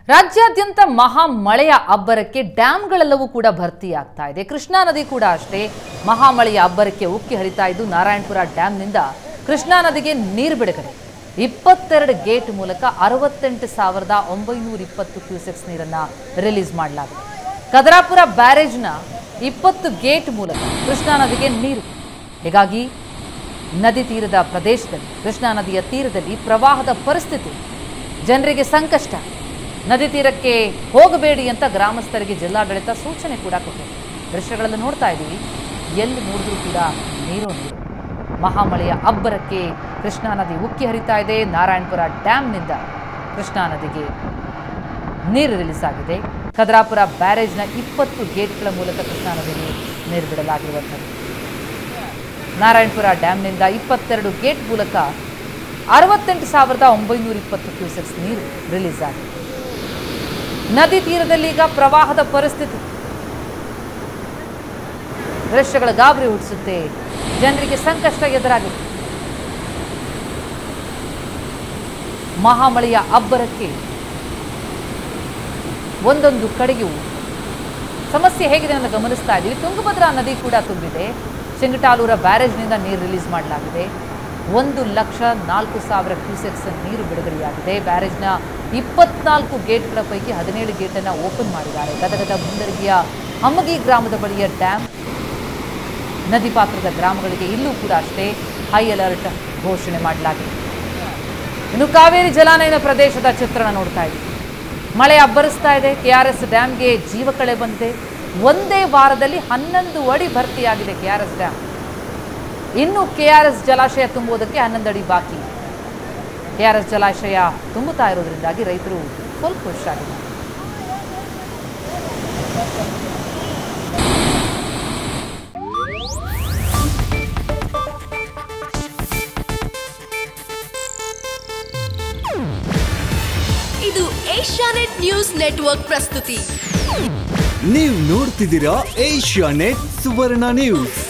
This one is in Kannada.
ರಾಜ್ಯಾದ್ಯಂತ ಮಹಾ ಮಳೆಯ ಅಬ್ಬರಕ್ಕೆ ಡ್ಯಾಂಗಳೆಲ್ಲವೂ ಕೂಡ ಭರ್ತಿಯಾಗ್ತಾ ಇದೆ ಕೃಷ್ಣಾ ನದಿ ಕೂಡ ಅಷ್ಟೇ ಮಹಾಮಳೆಯ ಅಬ್ಬರಕ್ಕೆ ಉಕ್ಕಿ ಹರಿತಾ ಇದ್ದು ನಾರಾಯಣಪುರ ಡ್ಯಾಂನಿಂದ ಕೃಷ್ಣಾ ನದಿಗೆ ನೀರು ಬಿಡುಗಡೆ ಇಪ್ಪತ್ತೆರಡು ಗೇಟ್ ಮೂಲಕ ಅರವತ್ತೆಂಟು ಸಾವಿರದ ಒಂಬೈನೂರ ಇಪ್ಪತ್ತು ಕ್ಯೂಸೆಕ್ಸ್ ನೀರನ್ನ ರಿಲೀಸ್ ಮಾಡಲಾಗಿದೆ ಕದರಾಪುರ ಬ್ಯಾರೇಜ್ನ ಇಪ್ಪತ್ತು ಗೇಟ್ ಮೂಲಕ ಕೃಷ್ಣಾ ನದಿಗೆ ನೀರು ಹೀಗಾಗಿ ನದಿ ತೀರದ ಪ್ರದೇಶದಲ್ಲಿ ಕೃಷ್ಣಾ ನದಿಯ ತೀರದಲ್ಲಿ ಪ್ರವಾಹದ ಪರಿಸ್ಥಿತಿ ಜನರಿಗೆ ಸಂಕಷ್ಟ ನದಿ ತೀರಕ್ಕೆ ಹೋಗಬೇಡಿ ಅಂತ ಗ್ರಾಮಸ್ಥರಿಗೆ ಜಿಲ್ಲಾಡಳಿತ ಸೂಚನೆ ಕೂಡ ಕೊಟ್ಟಿದೆ ದೃಶ್ಯಗಳನ್ನು ನೋಡ್ತಾ ಇದ್ದೀವಿ ಎಲ್ಲಿ ನೋಡಿದ್ರೂ ಕೂಡ ನೀರು ನೀರು ಮಹಾಮಳೆಯ ಅಬ್ಬರಕ್ಕೆ ಕೃಷ್ಣಾ ನದಿ ಉಕ್ಕಿ ಹರಿತಾ ಇದೆ ನಾರಾಯಣಪುರ ಡ್ಯಾಂನಿಂದ ಕೃಷ್ಣಾ ನದಿಗೆ ನೀರು ರಿಲೀಸ್ ಆಗಿದೆ ಕದರಾಪುರ ಬ್ಯಾರೇಜ್ನ ಇಪ್ಪತ್ತು ಗೇಟ್ಗಳ ಮೂಲಕ ಕೃಷ್ಣಾ ನದಿಗೆ ನೀರು ಬಿಡಲಾಗಿರುವಂಥದ್ದು ನಾರಾಯಣಪುರ ಡ್ಯಾಂನಿಂದ ಇಪ್ಪತ್ತೆರಡು ಗೇಟ್ ಮೂಲಕ ಅರವತ್ತೆಂಟು ಸಾವಿರದ ಒಂಬೈನೂರ ಇಪ್ಪತ್ತು ಕ್ಯೂಸೆಕ್ಸ್ ನೀರು ರಿಲೀಸ್ ಆಗಿದೆ ನದಿ ತೀರದಲ್ಲಿ ಈಗ ಪ್ರವಾಹದ ಪರಿಸ್ಥಿತಿ ದೃಶ್ಯಗಳ ಗಾಬರಿ ಹುಟ್ಟಿಸುತ್ತೆ ಜನರಿಗೆ ಸಂಕಷ್ಟ ಎದುರಾಗಿದೆ ಮಹಾಮಳೆಯ ಅಬ್ಬರಕ್ಕೆ ಒಂದೊಂದು ಕಡೆಯೂ ಸಮಸ್ಯೆ ಹೇಗಿದೆ ಅಂತ ಗಮನಿಸ್ತಾ ಇದ್ದೀವಿ ತುಂಗಭದ್ರಾ ನದಿ ಕೂಡ ತುಂಬಿದೆ ಚಿಂಗಟಾಲೂರ ಬ್ಯಾರೇಜ್ನಿಂದ ನೀರು ರಿಲೀಸ್ ಮಾಡಲಾಗಿದೆ ಒಂದು ಲಕ್ಷ ನಾಲ್ಕು ಸಾವಿರ ಕ್ಯೂಸೆಕ್ಸ್ ನೀರು ಬಿಡುಗಡೆಯಾಗಿದೆ ಬ್ಯಾರೇಜ್ನ ಇಪ್ಪತ್ನಾಲ್ಕು ಗೇಟ್ಗಳ ಪೈಕಿ ಹದಿನೇಳು ಗೇಟನ್ನು ಓಪನ್ ಮಾಡಿದ್ದಾರೆ ಗದಗದ ಮುಂಡರಗಿಯ ಹಮ್ಮಗಿ ಗ್ರಾಮದ ಬಳಿಯ ಡ್ಯಾಮ್ ನದಿ ಪಾತ್ರದ ಗ್ರಾಮಗಳಿಗೆ ಇಲ್ಲೂ ಕೂಡ ಅಷ್ಟೇ ಹೈ ಅಲರ್ಟ್ ಘೋಷಣೆ ಮಾಡಲಾಗಿದೆ ಇನ್ನು ಕಾವೇರಿ ಜಲಾನಯನ ಪ್ರದೇಶದ ಚಿತ್ರಣ ನೋಡ್ತಾ ಇದ್ದೀವಿ ಮಳೆ ಅಬ್ಬರಿಸ್ತಾ ಇದೆ ಕೆ ಆರ್ ಎಸ್ ಡ್ಯಾಮ್ಗೆ ಜೀವಕಳೆ ಬಂದಿದೆ ಒಂದೇ ವಾರದಲ್ಲಿ ಹನ್ನೊಂದು ಅಡಿ ಭರ್ತಿಯಾಗಿದೆ ಕೆ ಆರ್ ಎಸ್ ಡ್ಯಾಮ್ ಇನ್ನು ಕೆ ಆರ್ ಎಸ್ ಜಲಾಶಯ ತುಂಬುವುದಕ್ಕೆ ಹನ್ನೊಂದು ಅಡಿ ಬಾಕಿ ಕೆ ಆರ್ ಎಸ್ ಜಲಾಶಯ ತುಂಬುತ್ತಾ ಇರೋದ್ರಿಂದಾಗಿ ರೈತರು ಫುಲ್ ಖುಷಿಯಾಗಿದ್ದಾರೆ ಇದು ಏಷ್ಯಾನೆಟ್ ನ್ಯೂಸ್ ನೆಟ್ವರ್ಕ್ ಪ್ರಸ್ತುತಿ ನೀವು ನೋಡ್ತಿದ್ದೀರಾ ಏಷ್ಯಾ ನೆಟ್ ಸುವರ್ಣ ನ್ಯೂಸ್